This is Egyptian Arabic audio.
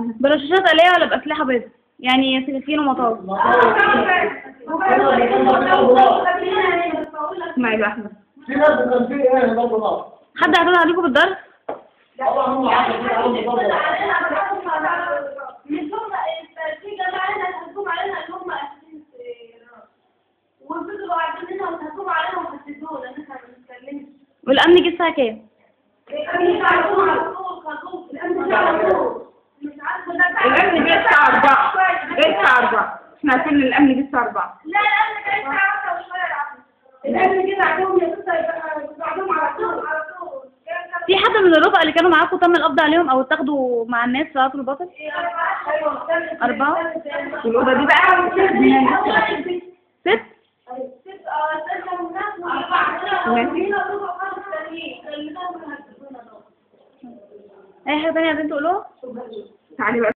برشاشات آلية ولا بأسلحة بيضاء يعني سكاكين ومطاط اسمعي بقى احمد في ناس كان في ايه ضرب نار حد اعتدى عليكم بالضرب طبعا هم عارفين ضرب نار والأمن جه الساعة كام؟ الامن جه الساعه 4 جه الساعه 4 احنا عارفين ان الامن جه الساعه 4 لا الأمن كان يسعى عشرة وشوية الأمن كده عندهم يقصد بعدهم على طول على طول في حد من الرفقة اللي كانوا معاكم تم القبض عليهم أو اتاخدوا مع الناس في قطر الباطل؟ أربعة؟ والاوضه دي بقى ست؟ أي حاجة تانية عايزين تقولوها؟ تعالي بقى